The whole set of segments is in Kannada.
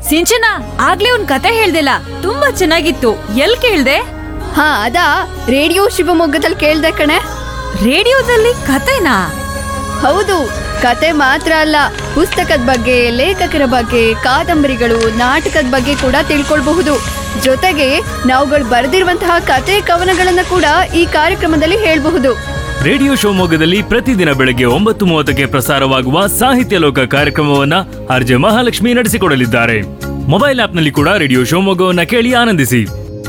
ಸಿಂಚನ ಆಗ್ಲೇ ಒಂದ್ ಕತೆ ಹೇಳ್ದಿಲ್ಲ ತುಂಬಾ ಚೆನ್ನಾಗಿತ್ತು ಎಲ್ ಕೇಳ್ದೆ ಹಾ ಅದಾ ರೇಡಿಯೋ ಶಿವಮೊಗ್ಗದಲ್ಲಿ ಕೇಳ್ದೆ ಕಣೆ ರೇಡಿಯೋದಲ್ಲಿ ಕತೆನಾ ಹೌದು ಕತೆ ಮಾತ್ರ ಅಲ್ಲ ಪುಸ್ತಕದ ಬಗ್ಗೆ ಲೇಖಕರ ಬಗ್ಗೆ ಕಾದಂಬರಿಗಳು ನಾಟಕದ ಬಗ್ಗೆ ಕೂಡ ತಿಳ್ಕೊಳ್ಬಹುದು ಜೊತೆಗೆ ನಾವುಗಳು ಬರೆದಿರುವಂತಹ ಕತೆ ಕವನಗಳನ್ನ ಕೂಡ ಈ ಕಾರ್ಯಕ್ರಮದಲ್ಲಿ ಹೇಳ್ಬಹುದು ರೇಡಿಯೋ ಶಿವಮೊಗ್ಗದಲ್ಲಿ ಪ್ರತಿದಿನ ಬೆಳಗ್ಗೆ ಒಂಬತ್ತು ಮೂವತ್ತಕ್ಕೆ ಪ್ರಸಾರವಾಗುವ ಸಾಹಿತ್ಯ ಲೋಕ ಕಾರ್ಯಕ್ರಮವನ್ನ ಆರ್ಜೆ ಮಹಾಲಕ್ಷ್ಮಿ ನಡೆಸಿಕೊಡಲಿದ್ದಾರೆ ಮೊಬೈಲ್ ಆಪ್ನಲ್ಲಿ ಕೂಡ ರೇಡಿಯೋ ಶಿವಮೊಗ್ಗವನ್ನ ಕೇಳಿ ಆನಂದಿಸಿ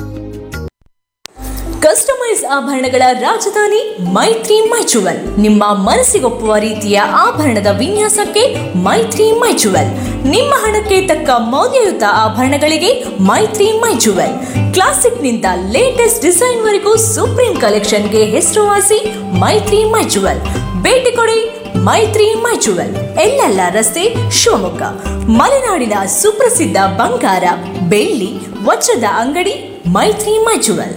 ಕಸ್ಟಮೈಸ್ ಆಭರಣಗಳ ರಾಜಧಾನಿ ಮೈತ್ರಿ ಮೈಚುವಲ್ ನಿಮ್ಮ ಮನಸ್ಸಿಗೊಪ್ಪುವ ರೀತಿಯ ಆಭರಣದ ವಿನ್ಯಾಸಕ್ಕೆ ಮೈತ್ರಿ ಮೈಚುವಲ್ ನಿಮ್ಮ ಹಣಕ್ಕೆ ತಕ್ಕ ಮೌಲ್ಯಯುತ ಆಭರಣಗಳಿಗೆ ಮೈತ್ರಿ ಮೈಚುವಲ್ ಕ್ಲಾಸಿಕ್ನಿಂದ ಲೇಟೆಸ್ಟ್ ಡಿಸೈನ್ವರೆಗೂ ಸುಪ್ರೀಂ ಕಲೆಕ್ಷನ್ಗೆ ಹೆಸರುವಾಸಿ ಮೈತ್ರಿ ಮೈಚುವಲ್ ಭೇಟಿ ಕೊಡಿ ಮೈತ್ರಿ ಮೈಚುವಲ್ ಎಲ್ಲೆಲ್ಲ ರಸ್ತೆ ಶಿವಮೊಗ್ಗ ಮಲೆನಾಡಿನ ಸುಪ್ರಸಿದ್ಧ ಬಂಗಾರ ಬೆಳ್ಳಿ ವಜ್ರದ ಅಂಗಡಿ ಮೈತ್ರಿ ಮೈಚುವಲ್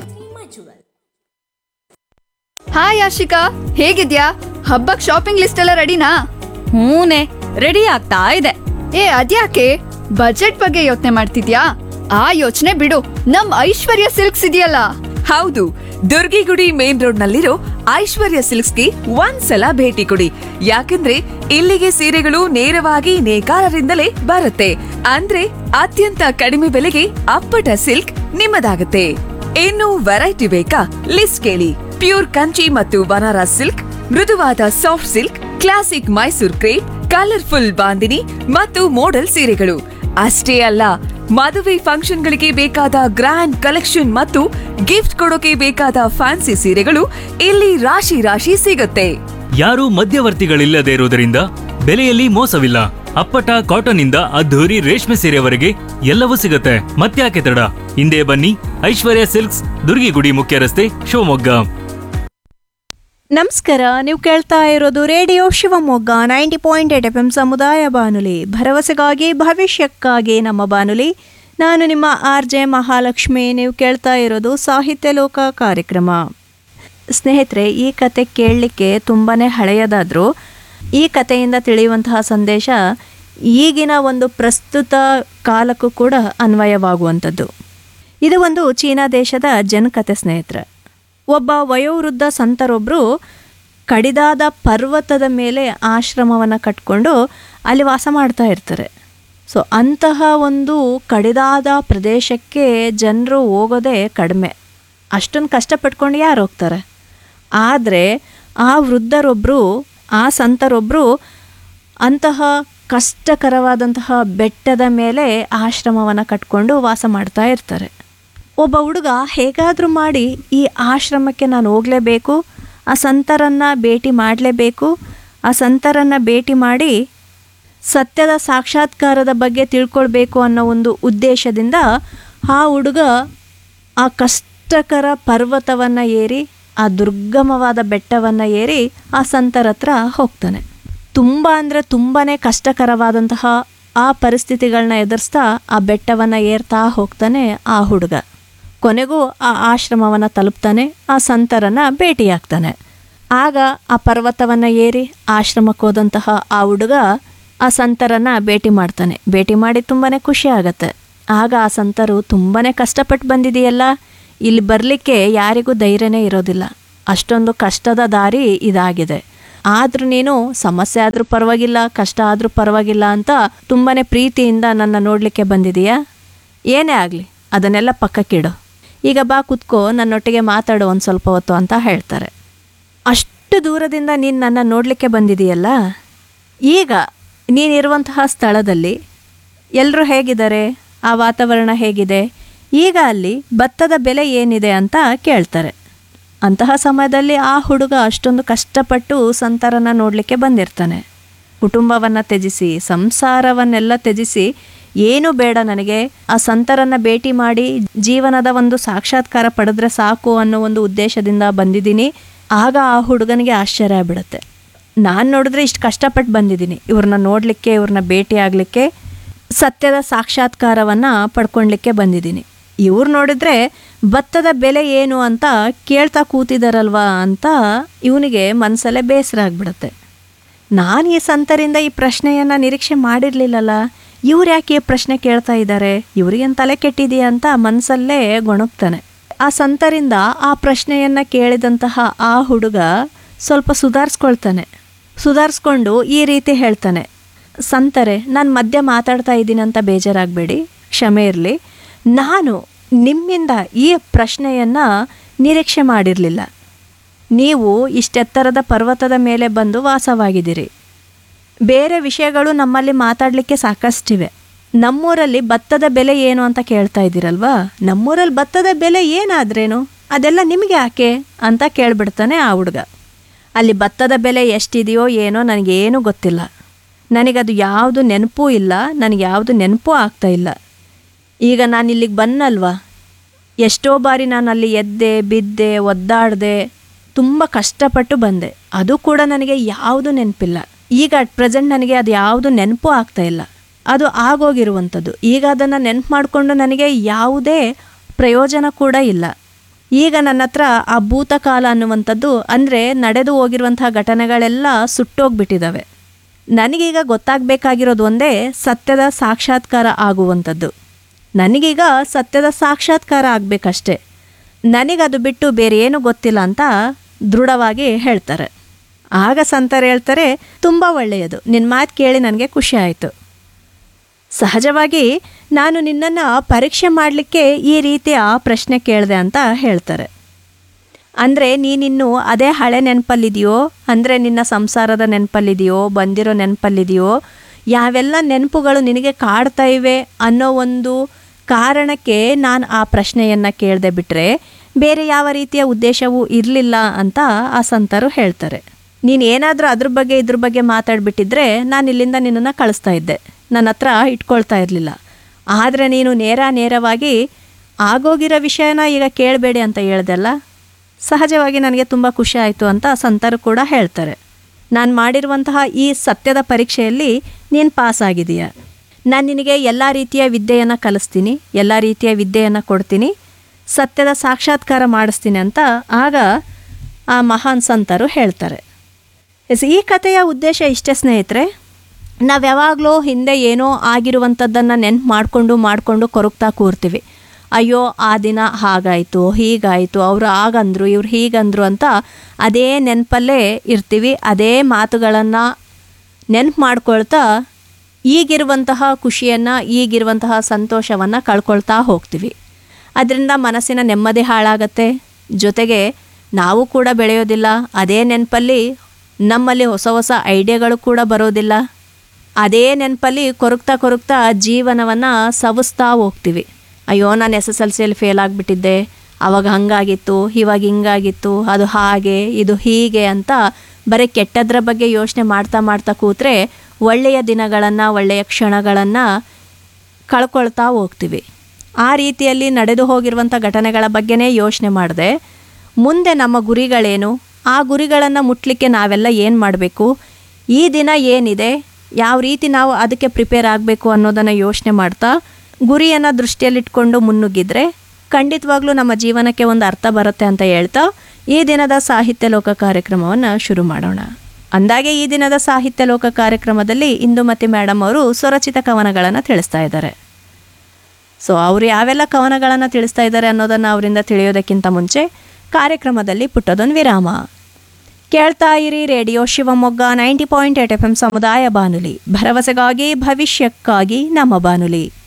ಹಾಯ್ ಆಶಿಕಾ ಹೇಗಿದ್ಯಾ ಹಬ್ಬಕ್ ಶಾಪಿಂಗ್ ಲಿಸ್ಟ್ ಎಲ್ಲ ರೆಡಿನಾ ಹೂನೆ ರೆಡಿ ಆಗ್ತಾ ಇದೆ ಏ ಅದ್ಯಾಕೆ ಬಜೆಟ್ ಬಗ್ಗೆ ಯೋಚನೆ ಮಾಡ್ತಿದ್ಯಾ ಆ ಯೋಚನೆ ಬಿಡು ನಮ್ ಐಶ್ವರ್ಯ ಸಿಲ್ಕ್ಸ್ ಇದೆಯಲ್ಲ ಹೌದು ದುರ್ಗಿಗುಡಿ ಮೇನ್ ರೋಡ್ ನಲ್ಲಿರೋ ಐಶ್ವರ್ಯ ಸಿಲ್ಕ್ಸ್ಗೆ ಒಂದ್ಸಲ ಭೇಟಿ ಕೊಡಿ ಯಾಕಂದ್ರೆ ಇಲ್ಲಿಗೆ ಸೀರೆಗಳು ನೇರವಾಗಿ ನೇಕಾರರಿಂದಲೇ ಬರುತ್ತೆ ಅಂದ್ರೆ ಅತ್ಯಂತ ಕಡಿಮೆ ಬೆಲೆಗೆ ಅಪ್ಪಟ ಸಿಲ್ಕ್ ನಿಮ್ಮದಾಗುತ್ತೆ ಇನ್ನು ವೆರೈಟಿ ಬೇಕಾ ಲಿಸ್ಟ್ ಕೇಳಿ ಪ್ಯೂರ್ ಕಂಚಿ ಮತ್ತು ಬನಾರಸ್ ಸಿಲ್ಕ್ ಮೃದುವಾದ soft silk classic Mysore crepe colourful bandhani ಮತ್ತು ಮೋಡಲ್ ಸೀರೆಗಳು ಅಷ್ಟೇ ಅಲ್ಲ ಮದುವೆ ಫಂಕ್ಷನ್ಗಳಿಗೆ ಬೇಕಾದ ಗ್ರ್ಯಾಂಡ್ ಕಲೆಕ್ಷನ್ ಮತ್ತು ಗಿಫ್ಟ್ ಕೊಡೋಕೆ ಬೇಕಾದ ಫ್ಯಾನ್ಸಿ ಸೀರೆಗಳು ಇಲ್ಲಿ ರಾಶಿ ರಾಶಿ ಸಿಗುತ್ತೆ ಯಾರೂ ಮಧ್ಯವರ್ತಿಗಳಿಲ್ಲದೆ ಇರುವುದರಿಂದ ಬೆಲೆಯಲ್ಲಿ ಮೋಸವಿಲ್ಲ ಅಪ್ಪಟ ಕಾಟನ್ ಇಂದ ಅದ್ಧೂರಿ ರೇಷ್ಮೆ ಸೀರೆವರೆಗೆ ಎಲ್ಲವೂ ಸಿಗುತ್ತೆ ಮತ್ತ್ಯಾಕೆ ತಡ ಹಿಂದೆ ಬನ್ನಿ ಐಶ್ವರ್ಯ ಸಿಲ್ಕ್ಸ್ ದುರ್ಗಿಗುಡಿ ಮುಖ್ಯ ರಸ್ತೆ ಶಿವಮೊಗ್ಗ ನಮಸ್ಕಾರ ನೀವು ಕೇಳ್ತಾ ಇರೋದು radio Shivamogga ninety point eight F M ಸಮುದಾಯ ಬಾನುಲಿ ಭರವಸೆಗಾಗಿ ಭವಿಷ್ಯಕ್ಕಾಗಿ ನಮ್ಮ ಬಾನುಲಿ ನಾನು ನಿಮ್ಮ ಆರ್ ಜೆ ಮಹಾಲಕ್ಷ್ಮಿ ನೀವು ಕೇಳ್ತಾ ಇರೋದು ಸಾಹಿತ್ಯ ಲೋಕ ಕಾರ್ಯಕ್ರಮ ಸ್ನೇಹಿತರೆ ಈ ಕತೆ ಕೇಳಲಿಕ್ಕೆ ತುಂಬಾ ಹಳೆಯದಾದರೂ ಈ ಕಥೆಯಿಂದ ತಿಳಿಯುವಂತಹ ಸಂದೇಶ ಈಗಿನ ಒಂದು ಪ್ರಸ್ತುತ ಕಾಲಕ್ಕೂ ಕೂಡ ಅನ್ವಯವಾಗುವಂಥದ್ದು ಇದು ಒಂದು ಚೀನಾ ದೇಶದ ಜನಕತೆ ಸ್ನೇಹಿತರೆ ಒಬ್ಬ ವಯೋವೃದ್ಧ ಸಂತರೊಬ್ಬರು ಕಡಿದಾದ ಪರ್ವತದ ಮೇಲೆ ಆಶ್ರಮವನ್ನು ಕಟ್ಕೊಂಡು ಅಲ್ಲಿ ವಾಸ ಮಾಡ್ತಾ ಇರ್ತಾರೆ ಸೊ ಅಂತಹ ಒಂದು ಕಡಿದಾದ ಪ್ರದೇಶಕ್ಕೆ ಜನರು ಹೋಗೋದೇ ಕಡಿಮೆ ಅಷ್ಟೊಂದು ಕಷ್ಟಪಟ್ಕೊಂಡು ಯಾರು ಹೋಗ್ತಾರೆ ಆದರೆ ಆ ವೃದ್ಧರೊಬ್ಬರು ಆ ಸಂತರೊಬ್ಬರು ಅಂತಹ ಕಷ್ಟಕರವಾದಂತಹ ಬೆಟ್ಟದ ಮೇಲೆ ಆಶ್ರಮವನ್ನು ಕಟ್ಕೊಂಡು ವಾಸ ಮಾಡ್ತಾ ಇರ್ತಾರೆ ಒಬ್ಬ ಹುಡುಗ ಹೇಗಾದರೂ ಮಾಡಿ ಈ ಆಶ್ರಮಕ್ಕೆ ನಾನು ಹೋಗಲೇಬೇಕು ಆ ಸಂತರನ್ನು ಭೇಟಿ ಮಾಡಲೇಬೇಕು ಆ ಸಂತರನ್ನು ಭೇಟಿ ಮಾಡಿ ಸತ್ಯದ ಸಾಕ್ಷಾತ್ಕಾರದ ಬಗ್ಗೆ ತಿಳ್ಕೊಳ್ಬೇಕು ಅನ್ನೋ ಒಂದು ಉದ್ದೇಶದಿಂದ ಆ ಹುಡುಗ ಆ ಕಷ್ಟಕರ ಪರ್ವತವನ್ನು ಏರಿ ಆ ದುರ್ಗಮವಾದ ಬೆಟ್ಟವನ್ನು ಏರಿ ಆ ಸಂತರ ಹತ್ರ ಹೋಗ್ತಾನೆ ತುಂಬ ಅಂದರೆ ತುಂಬಾ ಕಷ್ಟಕರವಾದಂತಹ ಆ ಪರಿಸ್ಥಿತಿಗಳನ್ನ ಎದುರಿಸ್ತಾ ಆ ಬೆಟ್ಟವನ್ನು ಏರ್ತಾ ಹೋಗ್ತಾನೆ ಆ ಹುಡುಗ ಕೊನೆಗೂ ಆ ಆಶ್ರಮವನ್ನು ತಲುಪ್ತಾನೆ ಆ ಸಂತರನ್ನು ಭೇಟಿಯಾಗ್ತಾನೆ ಆಗ ಆ ಪರ್ವತವನ್ನು ಏರಿ ಆಶ್ರಮಕ್ಕೆ ಹೋದಂತಹ ಆ ಹುಡುಗ ಆ ಸಂತರನ್ನು ಭೇಟಿ ಮಾಡ್ತಾನೆ ಭೇಟಿ ಮಾಡಿ ತುಂಬಾ ಖುಷಿ ಆಗತ್ತೆ ಆಗ ಆ ಸಂತರು ತುಂಬಾ ಕಷ್ಟಪಟ್ಟು ಬಂದಿದೆಯಲ್ಲ ಇಲ್ಲಿ ಬರಲಿಕ್ಕೆ ಯಾರಿಗೂ ಧೈರ್ಯನೇ ಇರೋದಿಲ್ಲ ಅಷ್ಟೊಂದು ಕಷ್ಟದ ದಾರಿ ಇದಾಗಿದೆ ಆದರೂ ನೀನು ಸಮಸ್ಯೆ ಆದರೂ ಪರವಾಗಿಲ್ಲ ಕಷ್ಟ ಆದರೂ ಪರವಾಗಿಲ್ಲ ಅಂತ ತುಂಬಾ ಪ್ರೀತಿಯಿಂದ ನನ್ನ ನೋಡಲಿಕ್ಕೆ ಬಂದಿದೀಯಾ ಏನೇ ಆಗಲಿ ಅದನ್ನೆಲ್ಲ ಪಕ್ಕಕ್ಕಿಡು ಈಗ ಬಾ ಕುತ್ಕೋ ನನ್ನೊಟ್ಟಿಗೆ ಮಾತಾಡು ಒಂದು ಸ್ವಲ್ಪ ಹೊತ್ತು ಅಂತ ಹೇಳ್ತಾರೆ ಅಷ್ಟು ದೂರದಿಂದ ನೀನು ನನ್ನ ನೋಡಲಿಕ್ಕೆ ಬಂದಿದೆಯಲ್ಲ ಈಗ ನೀನಿರುವಂತಹ ಸ್ಥಳದಲ್ಲಿ ಎಲ್ಲರೂ ಹೇಗಿದ್ದಾರೆ ಆ ವಾತಾವರಣ ಹೇಗಿದೆ ಈಗ ಅಲ್ಲಿ ಭತ್ತದ ಬೆಲೆ ಏನಿದೆ ಅಂತ ಕೇಳ್ತಾರೆ ಅಂತಹ ಸಮಯದಲ್ಲಿ ಆ ಹುಡುಗ ಅಷ್ಟೊಂದು ಕಷ್ಟಪಟ್ಟು ಸಂತಾರನ ನೋಡಲಿಕ್ಕೆ ಬಂದಿರ್ತಾನೆ ಕುಟುಂಬವನ್ನು ತ್ಯಜಿಸಿ ಸಂಸಾರವನ್ನೆಲ್ಲ ತ್ಯಜಿಸಿ ಏನು ಬೇಡ ನನಗೆ ಆ ಸಂತರನ್ನು ಭೇಟಿ ಮಾಡಿ ಜೀವನದ ಒಂದು ಸಾಕ್ಷಾತ್ಕಾರ ಪಡೆದ್ರೆ ಸಾಕು ಅನ್ನೋ ಒಂದು ಉದ್ದೇಶದಿಂದ ಬಂದಿದ್ದೀನಿ ಆಗ ಆ ಹುಡುಗನಿಗೆ ಆಶ್ಚರ್ಯ ಆಗ್ಬಿಡುತ್ತೆ ನಾನು ನೋಡಿದ್ರೆ ಇಷ್ಟು ಕಷ್ಟಪಟ್ಟು ಬಂದಿದ್ದೀನಿ ಇವ್ರನ್ನ ನೋಡಲಿಕ್ಕೆ ಇವ್ರನ್ನ ಭೇಟಿ ಆಗಲಿಕ್ಕೆ ಸತ್ಯದ ಸಾಕ್ಷಾತ್ಕಾರವನ್ನು ಪಡ್ಕೊಳ್ಲಿಕ್ಕೆ ಬಂದಿದ್ದೀನಿ ಇವ್ರು ನೋಡಿದ್ರೆ ಭತ್ತದ ಬೆಲೆ ಏನು ಅಂತ ಕೇಳ್ತಾ ಕೂತಿದಾರಲ್ವಾ ಅಂತ ಇವನಿಗೆ ಮನಸ್ಸಲ್ಲೇ ಬೇಸರ ಆಗ್ಬಿಡುತ್ತೆ ನಾನು ಈ ಸಂತರಿಂದ ಈ ಪ್ರಶ್ನೆಯನ್ನು ನಿರೀಕ್ಷೆ ಮಾಡಿರಲಿಲ್ಲಲ್ಲ ಇವ್ರು ಯಾಕೆ ಈ ಪ್ರಶ್ನೆ ಕೇಳ್ತಾ ಇದ್ದಾರೆ ಇವ್ರಿಗೇನು ತಲೆ ಕೆಟ್ಟಿದೆಯಾ ಅಂತ ಮನಸ್ಸಲ್ಲೇ ಗೊಣಗ್ತಾನೆ ಆ ಸಂತರಿಂದ ಆ ಪ್ರಶ್ನೆಯನ್ನು ಕೇಳಿದಂತಹ ಆ ಹುಡುಗ ಸ್ವಲ್ಪ ಸುಧಾರಿಸ್ಕೊಳ್ತಾನೆ ಸುಧಾರಿಸ್ಕೊಂಡು ಈ ರೀತಿ ಹೇಳ್ತಾನೆ ಸಂತರೆ ನಾನು ಮಧ್ಯ ಮಾತಾಡ್ತಾ ಇದ್ದೀನಿ ಅಂತ ಬೇಜಾರಾಗಬೇಡಿ ಕ್ಷಮೆ ಇರಲಿ ನಾನು ನಿಮ್ಮಿಂದ ಈ ಪ್ರಶ್ನೆಯನ್ನು ನಿರೀಕ್ಷೆ ಮಾಡಿರಲಿಲ್ಲ ನೀವು ಇಷ್ಟೆತ್ತರದ ಪರ್ವತದ ಮೇಲೆ ಬಂದು ವಾಸವಾಗಿದ್ದೀರಿ ಬೇರೆ ವಿಷಯಗಳು ನಮ್ಮಲ್ಲಿ ಮಾತಾಡಲಿಕ್ಕೆ ಸಾಕಷ್ಟಿವೆ ನಮ್ಮೂರಲ್ಲಿ ಭತ್ತದ ಬೆಲೆ ಏನು ಅಂತ ಕೇಳ್ತಾ ಇದ್ದೀರಲ್ವಾ ನಮ್ಮೂರಲ್ಲಿ ಭತ್ತದ ಬೆಲೆ ಏನಾದ್ರೇನು ಅದೆಲ್ಲ ನಿಮಗೆ ಯಾಕೆ ಅಂತ ಕೇಳ್ಬಿಡ್ತಾನೆ ಆ ಹುಡುಗ ಅಲ್ಲಿ ಭತ್ತದ ಬೆಲೆ ಎಷ್ಟಿದೆಯೋ ಏನೋ ನನಗೇನು ಗೊತ್ತಿಲ್ಲ ನನಗದು ಯಾವುದು ನೆನಪೂ ಇಲ್ಲ ನನಗೆ ಯಾವುದು ನೆನಪೂ ಆಗ್ತಾ ಇಲ್ಲ ಈಗ ನಾನು ಇಲ್ಲಿಗೆ ಬನ್ನಲ್ವಾ ಎಷ್ಟೋ ಬಾರಿ ನಾನು ಅಲ್ಲಿ ಎದ್ದೆ ಬಿದ್ದೆ ಒದ್ದಾಡಿದೆ ತುಂಬ ಕಷ್ಟಪಟ್ಟು ಬಂದೆ ಅದು ಕೂಡ ನನಗೆ ಯಾವುದು ನೆನಪಿಲ್ಲ ಈಗ ಅಟ್ ಪ್ರೆಸೆಂಟ್ ನನಗೆ ಅದು ಯಾವುದು ನೆನಪು ಆಗ್ತಾ ಇಲ್ಲ ಅದು ಆಗೋಗಿರುವಂಥದ್ದು ಈಗ ಅದನ್ನು ನೆನಪು ಮಾಡಿಕೊಂಡು ನನಗೆ ಯಾವುದೇ ಪ್ರಯೋಜನ ಕೂಡ ಇಲ್ಲ ಈಗ ನನ್ನ ಹತ್ರ ಆ ಭೂತಕಾಲ ಅನ್ನುವಂಥದ್ದು ಅಂದರೆ ನಡೆದು ಹೋಗಿರುವಂತಹ ಘಟನೆಗಳೆಲ್ಲ ಸುಟ್ಟೋಗ್ಬಿಟ್ಟಿದ್ದಾವೆ ನನಗೀಗ ಗೊತ್ತಾಗಬೇಕಾಗಿರೋದು ಒಂದೇ ಸತ್ಯದ ಸಾಕ್ಷಾತ್ಕಾರ ಆಗುವಂಥದ್ದು ನನಗೀಗ ಸತ್ಯದ ಸಾಕ್ಷಾತ್ಕಾರ ಆಗಬೇಕಷ್ಟೆ ನನಗದು ಬಿಟ್ಟು ಬೇರೆ ಏನು ಗೊತ್ತಿಲ್ಲ ಅಂತ ದೃಢವಾಗಿ ಹೇಳ್ತಾರೆ ಆಗ ಸಂತರು ಹೇಳ್ತಾರೆ ತುಂಬ ಒಳ್ಳೆಯದು ನಿನ್ನ ಮಾತು ಕೇಳಿ ನನಗೆ ಖುಷಿ ಆಯಿತು ಸಹಜವಾಗಿ ನಾನು ನಿನ್ನನ್ನು ಪರೀಕ್ಷೆ ಮಾಡಲಿಕ್ಕೆ ಈ ರೀತಿಯ ಪ್ರಶ್ನೆ ಕೇಳಿದೆ ಅಂತ ಹೇಳ್ತಾರೆ ಅಂದರೆ ನೀನಿನ್ನು ಅದೇ ಹಳೆ ನೆನಪಲ್ಲಿದೆಯೋ ಅಂದರೆ ನಿನ್ನ ಸಂಸಾರದ ನೆನಪಲ್ಲಿದೆಯೋ ಬಂದಿರೋ ನೆನಪಲ್ಲಿದೆಯೋ ಯಾವೆಲ್ಲ ನೆನಪುಗಳು ನಿನಗೆ ಕಾಡ್ತಾ ಇವೆ ಅನ್ನೋ ಒಂದು ಕಾರಣಕ್ಕೆ ನಾನು ಆ ಪ್ರಶ್ನೆಯನ್ನು ಕೇಳದೆ ಬಿಟ್ಟರೆ ಬೇರೆ ಯಾವ ರೀತಿಯ ಉದ್ದೇಶವೂ ಇರಲಿಲ್ಲ ಅಂತ ಆ ಸಂತರು ಹೇಳ್ತಾರೆ ನೀನು ಏನಾದರೂ ಅದ್ರ ಬಗ್ಗೆ ಇದ್ರ ಬಗ್ಗೆ ಮಾತಾಡಿಬಿಟ್ಟಿದ್ರೆ ನಾನು ಇಲ್ಲಿಂದ ನಿನ್ನನ್ನು ಕಳಿಸ್ತಾ ಇದ್ದೆ ನನ್ನ ಹತ್ರ ಇಟ್ಕೊಳ್ತಾ ಇರಲಿಲ್ಲ ಆದರೆ ನೀನು ನೇರ ನೇರವಾಗಿ ಆಗೋಗಿರೋ ವಿಷಯನ ಈಗ ಕೇಳಬೇಡಿ ಅಂತ ಹೇಳ್ದಲ್ಲ ಸಹಜವಾಗಿ ನನಗೆ ತುಂಬ ಖುಷಿ ಆಯಿತು ಅಂತ ಸಂತರು ಕೂಡ ಹೇಳ್ತಾರೆ ನಾನು ಮಾಡಿರುವಂತಹ ಈ ಸತ್ಯದ ಪರೀಕ್ಷೆಯಲ್ಲಿ ನೀನು ಪಾಸ್ ಆಗಿದೀಯ ನಾನು ನಿನಗೆ ಎಲ್ಲ ರೀತಿಯ ವಿದ್ಯೆಯನ್ನು ಕಲಿಸ್ತೀನಿ ಎಲ್ಲ ರೀತಿಯ ವಿದ್ಯೆಯನ್ನು ಕೊಡ್ತೀನಿ ಸತ್ಯದ ಸಾಕ್ಷಾತ್ಕಾರ ಮಾಡಿಸ್ತೀನಿ ಅಂತ ಆಗ ಆ ಮಹಾನ್ ಸಂತರು ಹೇಳ್ತಾರೆ ಎಸ್ ಈ ಕಥೆಯ ಉದ್ದೇಶ ಇಷ್ಟೇ ಸ್ನೇಹಿತರೆ ನಾವು ಯಾವಾಗಲೂ ಹಿಂದೆ ಏನೋ ಆಗಿರುವಂಥದ್ದನ್ನು ನೆನ್ಪು ಮಾಡಿಕೊಂಡು ಮಾಡಿಕೊಂಡು ಕೊರಗ್ತಾ ಕೂರ್ತೀವಿ ಅಯ್ಯೋ ಆ ದಿನ ಹಾಗಾಯಿತು ಹೀಗಾಯಿತು ಅವರು ಆಗಂದ್ರು ಇವ್ರು ಹೀಗಂದ್ರು ಅಂತ ಅದೇ ನೆನಪಲ್ಲೇ ಇರ್ತೀವಿ ಅದೇ ಮಾತುಗಳನ್ನು ನೆನ್ಪು ಮಾಡ್ಕೊಳ್ತಾ ಈಗಿರುವಂತಹ ಖುಷಿಯನ್ನು ಈಗಿರುವಂತಹ ಸಂತೋಷವನ್ನು ಕಳ್ಕೊಳ್ತಾ ಹೋಗ್ತೀವಿ ಅದರಿಂದ ಮನಸ್ಸಿನ ನೆಮ್ಮದಿ ಹಾಳಾಗತ್ತೆ ಜೊತೆಗೆ ನಾವು ಕೂಡ ಬೆಳೆಯೋದಿಲ್ಲ ಅದೇ ನೆನಪಲ್ಲಿ ನಮ್ಮಲ್ಲಿ ಹೊಸ ಹೊಸ ಐಡಿಯಾಗಳು ಕೂಡ ಬರೋದಿಲ್ಲ ಅದೇ ನೆನಪಲ್ಲಿ ಕೊರಗ್ತಾ ಕೊರಗ್ತಾ ಜೀವನವನ್ನು ಸವಿಸ್ತಾ ಹೋಗ್ತೀವಿ ಅಯ್ಯೋ ನಾನು ಎಸ್ ಎಸ್ ಎಲ್ ಸಿಯಲ್ಲಿ ಫೇಲ್ ಆಗಿಬಿಟ್ಟಿದ್ದೆ ಅವಾಗ ಹಂಗಾಗಿತ್ತು ಇವಾಗ ಹಿಂಗಾಗಿತ್ತು ಅದು ಹಾಗೆ ಇದು ಹೀಗೆ ಅಂತ ಬರೀ ಕೆಟ್ಟದ್ರ ಬಗ್ಗೆ ಯೋಚನೆ ಮಾಡ್ತಾ ಮಾಡ್ತಾ ಕೂತ್ರೆ ಒಳ್ಳೆಯ ದಿನಗಳನ್ನು ಒಳ್ಳೆಯ ಕ್ಷಣಗಳನ್ನು ಕಳ್ಕೊಳ್ತಾ ಹೋಗ್ತೀವಿ ಆ ರೀತಿಯಲ್ಲಿ ನಡೆದು ಹೋಗಿರುವಂಥ ಘಟನೆಗಳ ಬಗ್ಗೆನೇ ಯೋಚನೆ ಮಾಡಿದೆ ಮುಂದೆ ನಮ್ಮ ಗುರಿಗಳೇನು ಆ ಗುರಿಗಳನ್ನು ಮುಟ್ಲಿಕ್ಕೆ ನಾವೆಲ್ಲ ಏನು ಮಾಡಬೇಕು ಈ ದಿನ ಏನಿದೆ ಯಾವ ರೀತಿ ನಾವು ಅದಕ್ಕೆ ಪ್ರಿಪೇರ್ ಆಗಬೇಕು ಅನ್ನೋದನ್ನು ಯೋಚನೆ ಮಾಡ್ತಾ ಗುರಿಯನ್ನು ದೃಷ್ಟಿಯಲ್ಲಿಟ್ಕೊಂಡು ಮುನ್ನುಗ್ಗಿದ್ರೆ ಖಂಡಿತವಾಗ್ಲೂ ನಮ್ಮ ಜೀವನಕ್ಕೆ ಒಂದು ಅರ್ಥ ಬರುತ್ತೆ ಅಂತ ಹೇಳ್ತಾ ಈ ದಿನದ ಸಾಹಿತ್ಯ ಲೋಕ ಕಾರ್ಯಕ್ರಮವನ್ನು ಶುರು ಮಾಡೋಣ ಅಂದಾಗೆ ಈ ದಿನದ ಸಾಹಿತ್ಯ ಲೋಕ ಕಾರ್ಯಕ್ರಮದಲ್ಲಿ ಇಂದುಮತಿ ಮೇಡಮ್ ಅವರು ಸ್ವರಚಿತ ಕವನಗಳನ್ನು ತಿಳಿಸ್ತಾ ಇದ್ದಾರೆ ಸೊ ಅವರು ಯಾವೆಲ್ಲ ಕವನಗಳನ್ನು ತಿಳಿಸ್ತಾ ಇದ್ದಾರೆ ಅನ್ನೋದನ್ನು ಅವರಿಂದ ತಿಳಿಯೋದಕ್ಕಿಂತ ಮುಂಚೆ ಕಾರ್ಯಕ್ರಮದಲ್ಲಿ ಪುಟ್ಟದೊಂದು ವಿರಾಮ ಕೇಳ್ತಾ ಇರಿ radio Shivamogga ninety point eight F M ಸಮುದಾಯ ಬಾನುಲಿ ಭರವಸೆಗಾಗಿ ಭವಿಷ್ಯಕ್ಕಾಗಿ ನಮ್ಮ ಬಾನುಲಿ